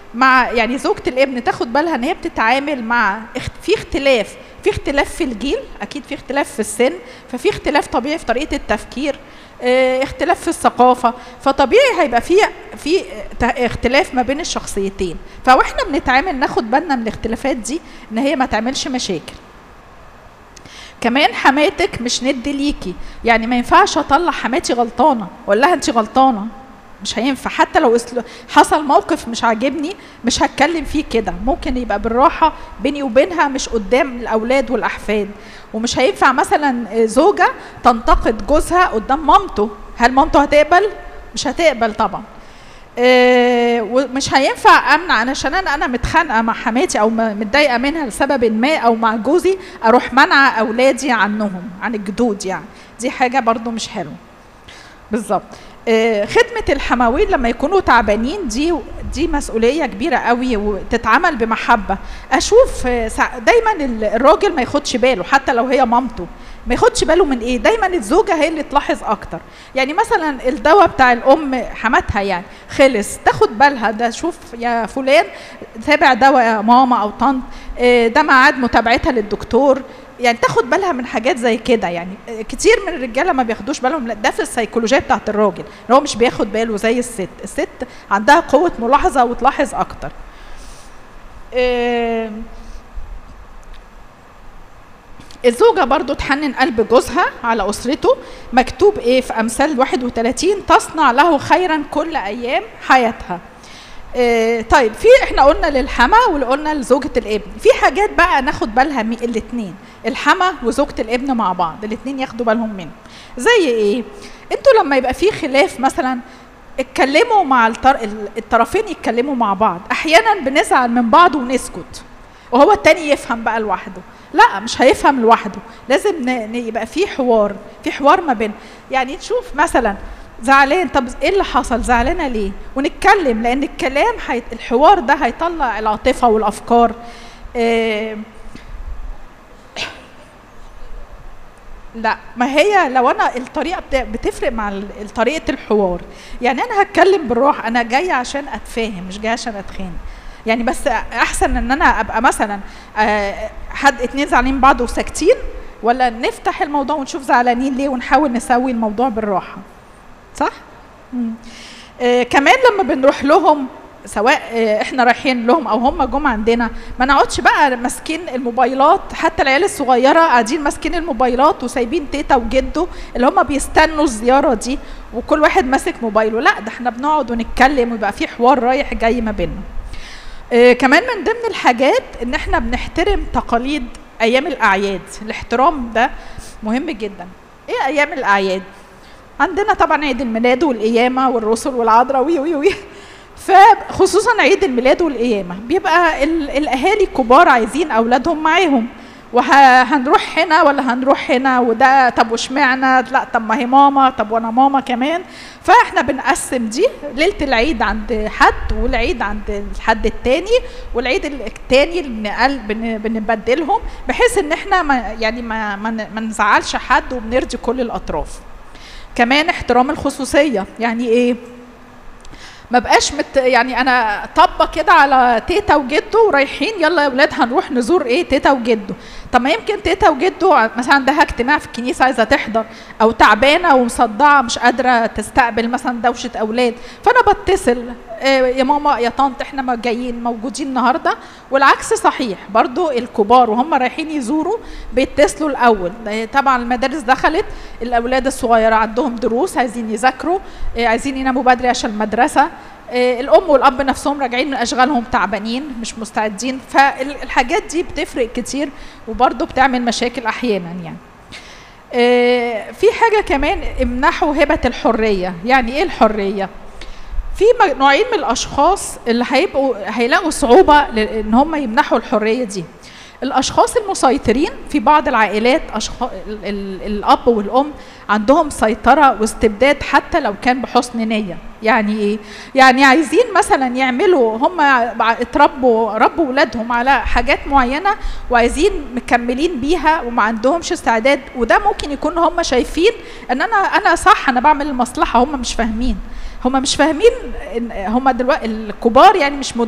مع يعني زوجة الابن تاخد بالها ان هي بتتعامل مع اخت- في اختلاف في اختلاف في الجيل اكيد في اختلاف في السن ففي اختلاف طبيعي في طريقة التفكير اه، اختلاف في الثقافة فطبيعي هيبقى في في ت- اختلاف ما بين الشخصيتين فاحنا بنتعامل ناخد بالنا من الاختلافات دي ان هي ما تعملش مشاكل كمان حماتك مش ند ليكي يعني ما ينفعش اطلع حماتي غلطانه اقول لها انت غلطانه مش هينفع حتى لو اسل- حصل موقف مش عاجبني مش هتكلم فيه كده ممكن يبقى بالراحه بيني وبينها مش قدام الاولاد والاحفاد ومش هينفع مثلا زوجه تنتقد جوزها قدام مامته هل مامته هتقبل مش هتقبل طبعا آه، ومش هينفع امنع علشان انا انا متخانقه مع حماتي او م- متضايقه منها لسبب ما او مع جوزي اروح منع اولادي عنهم عن الجدود يعني دي حاجه برضو مش حلوه بالظبط آه، خدمة الحماوين لما يكونوا تعبانين دي دي مسؤولية كبيرة قوي وتتعمل بمحبة أشوف آه، سع- دايما ال- الراجل ما ياخدش باله حتى لو هي مامته ما ياخدش باله من ايه دايما الزوجة هي اللي تلاحظ اكتر يعني مثلا الدواء بتاع الام حماتها يعني خلص تاخد بالها ده شوف يا فلان تابع دواء يا ماما او طنط آه، ده ميعاد متابعتها للدكتور يعني تاخد بالها من حاجات زي كده يعني آه، كتير من الرجاله ما بياخدوش بالهم لا، ده في السيكولوجيه بتاعت الراجل ان هو مش بياخد باله زي الست الست عندها قوه ملاحظه وتلاحظ اكتر آه، الزوجة برضو تحنن قلب جوزها على أسرته مكتوب إيه في أمثال 31 تصنع له خيرا كل أيام حياتها إيه طيب في احنا قلنا للحما وقلنا لزوجة الابن في حاجات بقى ناخد بالها من الاثنين الحما وزوجة الابن مع بعض الاثنين ياخدوا بالهم منه زي ايه انتوا لما يبقى في خلاف مثلا اتكلموا مع الطر... الطرفين يتكلموا مع بعض احيانا بنزعل من بعض ونسكت وهو التاني يفهم بقى لوحده لا مش هيفهم لوحده لازم ن... ن- يبقى في حوار في حوار ما بين يعني تشوف مثلا زعلان طب ايه اللي حصل زعلانه ليه ونتكلم لان الكلام هي... الحوار ده هيطلع العاطفه والافكار إيه... لا ما هي لو انا الطريقه بت- بتفرق مع ال- طريقه الحوار يعني انا هتكلم بالراحه انا جايه عشان اتفاهم مش جايه عشان اتخانق يعني بس احسن ان انا ابقى مثلا آه، حد اتنين زعلانين بعض وساكتين ولا نفتح الموضوع ونشوف زعلانين ليه ونحاول نسوي الموضوع بالراحه صح مم. آه كمان لما بنروح لهم سواء آه احنا رايحين لهم او هم جم عندنا ما نقعدش بقى ماسكين الموبايلات حتى العيال الصغيره قاعدين ماسكين الموبايلات وسايبين تيتا وجده اللي هم بيستنوا الزياره دي وكل واحد ماسك موبايله لا ده احنا بنقعد ونتكلم ويبقى في حوار رايح جاي ما بيننا آه، كمان من ضمن الحاجات ان احنا بنحترم تقاليد ايام الاعياد الاحترام ده مهم جدا ايه ايام الاعياد عندنا طبعا عيد الميلاد والقيامه والرسل والعذراء وي وي وي فخصوصا عيد الميلاد والقيامه بيبقى ال- الاهالي الكبار عايزين اولادهم معاهم وهنروح هنا ولا هنروح هنا وده طب واشمعنى لا طب ما هي ماما طب وانا ماما كمان فاحنا بنقسم دي ليله العيد عند حد والعيد عند الحد التاني والعيد التاني اللي بنقل بن- بنبدلهم بحيث ان احنا ما يعني ما ما ن- ما نزعلش حد وبنرضي كل الاطراف كمان احترام الخصوصيه يعني ايه ما بقاش مت يعني انا طبه كده على تيتا وجده ورايحين يلا يا ولاد هنروح نزور ايه تيتا وجده طب ما يمكن تيتا وجده مثلا عندها اجتماع في الكنيسه عايزه تحضر او تعبانه ومصدعه مش قادره تستقبل مثلا دوشه اولاد فانا بتصل إيه يا ماما يا طنط احنا ما جايين موجودين النهارده والعكس صحيح برضو الكبار وهم رايحين يزوروا بيتصلوا الاول ده طبعا المدارس دخلت الاولاد الصغيره عندهم دروس عايزين يذاكروا إيه عايزين يناموا بدري عشان المدرسه إيه الام والاب نفسهم راجعين من اشغالهم تعبانين مش مستعدين فالحاجات دي بتفرق كتير وبرضه بتعمل مشاكل احيانا يعني إيه في حاجه كمان امنحوا هبه الحريه يعني ايه الحريه في م- نوعين من الاشخاص اللي هيبقوا هيلاقوا صعوبه ل- ان هم يمنحوا الحريه دي الاشخاص المسيطرين في بعض العائلات أشخاص ال- ال- الاب والام عندهم سيطره واستبداد حتى لو كان بحسن نيه يعني ايه يعني عايزين مثلا يعملوا هم اتربوا ربوا ولادهم على حاجات معينه وعايزين مكملين بيها وما عندهمش استعداد وده ممكن يكون هم شايفين ان انا انا صح انا بعمل المصلحه هم مش فاهمين هم مش فاهمين إن هم دلوقتي الكبار يعني مش